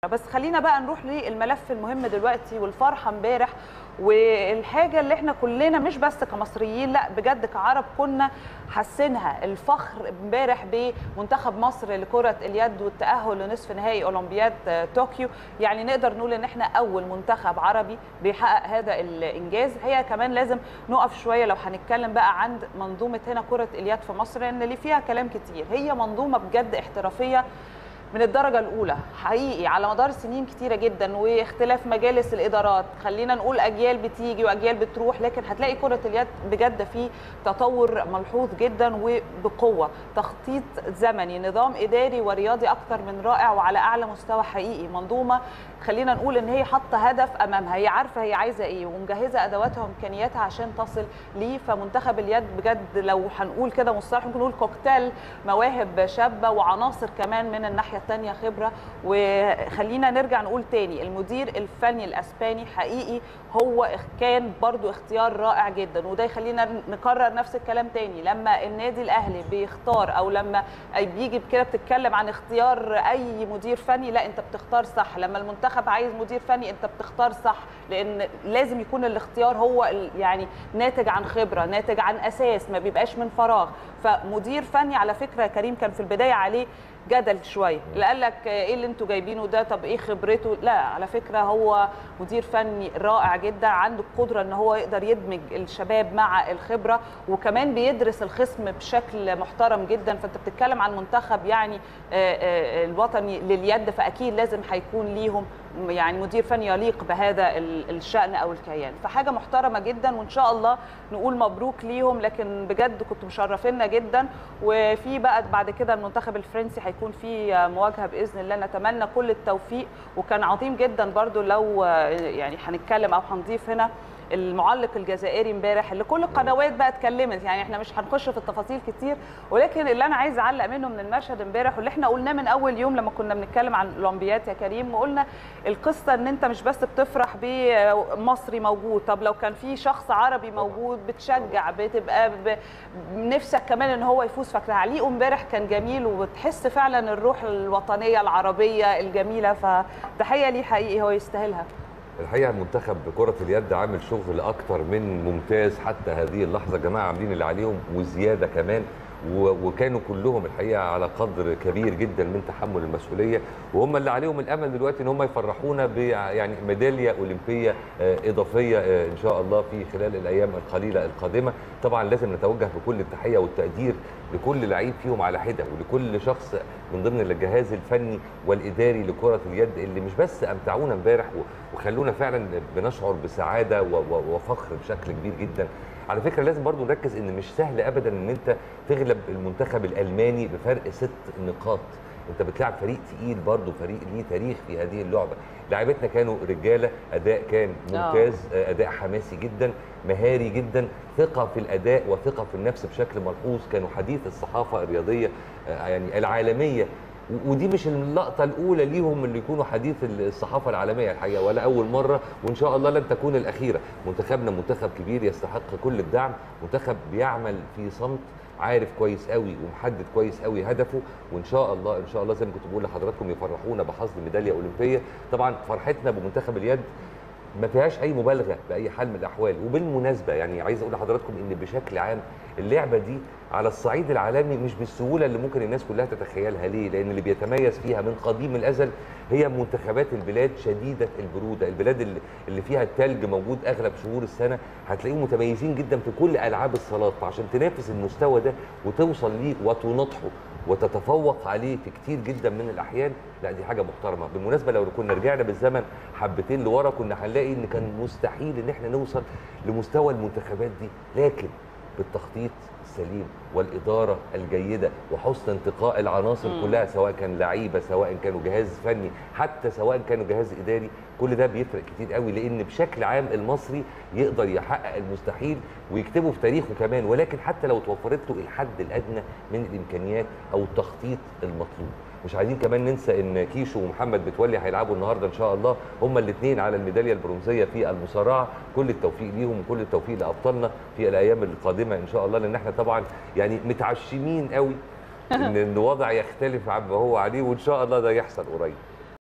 بس خلينا بقى نروح للملف المهم دلوقتي والفرحه امبارح والحاجه اللي احنا كلنا مش بس كمصريين لا بجد كعرب كنا حاسينها الفخر امبارح بمنتخب مصر لكره اليد والتاهل لنصف نهائي اولمبياد طوكيو يعني نقدر نقول ان احنا اول منتخب عربي بيحقق هذا الانجاز هي كمان لازم نقف شويه لو هنتكلم بقى عن منظومه هنا كره اليد في مصر لان اللي فيها كلام كتير هي منظومه بجد احترافيه من الدرجه الاولى حقيقي على مدار سنين كتيره جدا واختلاف مجالس الادارات خلينا نقول اجيال بتيجي واجيال بتروح لكن هتلاقي كره اليد بجد في تطور ملحوظ جدا وبقوه تخطيط زمني نظام اداري ورياضي اكتر من رائع وعلى اعلى مستوى حقيقي منظومه خلينا نقول ان هي حاطه هدف امامها هي عارفه هي عايزه ايه ومجهزه ادواتها وامكانياتها عشان تصل ليه فمنتخب اليد بجد لو هنقول كده مصطلح ممكن نقول كوكتيل مواهب شابه وعناصر كمان من الناحيه الثانيه خبره وخلينا نرجع نقول تاني المدير الفني الاسباني حقيقي هو كان برضو اختيار رائع جدا وده يخلينا نكرر نفس الكلام تاني لما النادي الاهلي بيختار او لما بيجي كده بتتكلم عن اختيار اي مدير فني لا انت بتختار صح لما المنتخب عايز مدير فني انت بتختار صح لان لازم يكون الاختيار هو يعني ناتج عن خبره ناتج عن اساس ما بيبقاش من فراغ فمدير فني على فكره كريم كان في البدايه عليه جدل شويه اللي قال لك ايه اللي انتوا جايبينه ده طب ايه خبرته لا على فكره هو مدير فني رائع جدا عنده القدره ان هو يقدر يدمج الشباب مع الخبره وكمان بيدرس الخصم بشكل محترم جدا فانت بتتكلم عن منتخب يعني الوطني لليد فاكيد لازم هيكون ليهم يعني مدير فني يليق بهذا الشأن أو الكيان فحاجة محترمة جدا وإن شاء الله نقول مبروك ليهم لكن بجد كنتوا مشرفينا جدا وفي بقى بعد كده المنتخب الفرنسي هيكون في مواجهة بإذن الله نتمنى كل التوفيق وكان عظيم جدا برضو لو يعني هنتكلم أو هنضيف هنا المعلق الجزائري امبارح اللي كل القنوات بقى اتكلمت يعني احنا مش هنخش في التفاصيل كتير ولكن اللي انا عايز اعلق منه من المشهد امبارح واللي احنا قلناه من اول يوم لما كنا بنتكلم عن الاولمبيات يا كريم وقلنا القصه ان انت مش بس بتفرح بمصري موجود طب لو كان في شخص عربي موجود بتشجع بتبقى نفسك كمان ان هو يفوز فتعليقه امبارح كان جميل وبتحس فعلا الروح الوطنيه العربيه الجميله فتحيه ليه حقيقي هو يستاهلها الحقيقه منتخب كره اليد عامل شغل اكتر من ممتاز حتى هذه اللحظه جماعه عاملين اللي عليهم وزياده كمان وكانوا كلهم الحقيقه على قدر كبير جدا من تحمل المسؤوليه وهم اللي عليهم الامل دلوقتي ان هم يفرحونا ب يعني ميداليه اولمبيه اضافيه ان شاء الله في خلال الايام القليله القادمه طبعا لازم نتوجه بكل التحيه والتقدير لكل لعيب فيهم على حده ولكل شخص من ضمن الجهاز الفني والاداري لكره اليد اللي مش بس امتعونا امبارح وخلونا فعلا بنشعر بسعاده وفخر بشكل كبير جدا على فكره لازم برضو نركز ان مش سهل ابدا ان انت تغلب المنتخب الالماني بفرق ست نقاط انت بتلعب فريق تقيل برضو فريق ليه تاريخ في هذه اللعبه لاعبتنا كانوا رجاله اداء كان ممتاز اداء حماسي جدا مهاري جدا ثقه في الاداء وثقه في النفس بشكل ملحوظ كانوا حديث الصحافه الرياضيه يعني العالميه ودي مش اللقطه الاولى ليهم اللي يكونوا حديث الصحافه العالميه الحقيقه ولا اول مره وان شاء الله لن تكون الاخيره منتخبنا منتخب كبير يستحق كل الدعم منتخب بيعمل في صمت عارف كويس قوي ومحدد كويس قوي هدفه وان شاء الله ان شاء الله زي ما كنت بقول لحضراتكم يفرحونا بحصد ميداليه اولمبيه طبعا فرحتنا بمنتخب اليد ما فيهاش اي مبالغه باي حال من الاحوال وبالمناسبه يعني عايز اقول لحضراتكم ان بشكل عام اللعبه دي على الصعيد العالمي مش بالسهوله اللي ممكن الناس كلها تتخيلها ليه لان اللي بيتميز فيها من قديم الازل هي منتخبات البلاد شديده البروده البلاد اللي, اللي فيها التلج موجود اغلب شهور السنه هتلاقيهم متميزين جدا في كل العاب الصالات فعشان تنافس المستوى ده وتوصل ليه وتناطحه وتتفوق عليه في كتير جدا من الاحيان لا دي حاجه محترمه بالمناسبه لو كنا رجعنا بالزمن حبتين لورا كنا هنلاقي ان كان مستحيل ان احنا نوصل لمستوى المنتخبات دي لكن بالتخطيط السليم والاداره الجيده وحسن انتقاء العناصر مم. كلها سواء كان لعيبه سواء كانوا جهاز فني حتى سواء كانوا جهاز اداري كل ده بيفرق كتير قوي لان بشكل عام المصري يقدر يحقق المستحيل ويكتبه في تاريخه كمان ولكن حتى لو توفرت له الحد الادنى من الامكانيات او التخطيط المطلوب مش عايزين كمان ننسى ان كيشو ومحمد متولي هيلعبوا النهارده ان شاء الله هما الاثنين على الميداليه البرونزيه في المصارعه كل التوفيق ليهم وكل التوفيق لابطالنا في الايام القادمه ان شاء الله لان احنا طبعا يعني متعشمين قوي ان الوضع يختلف عما هو عليه وان شاء الله ده يحصل قريب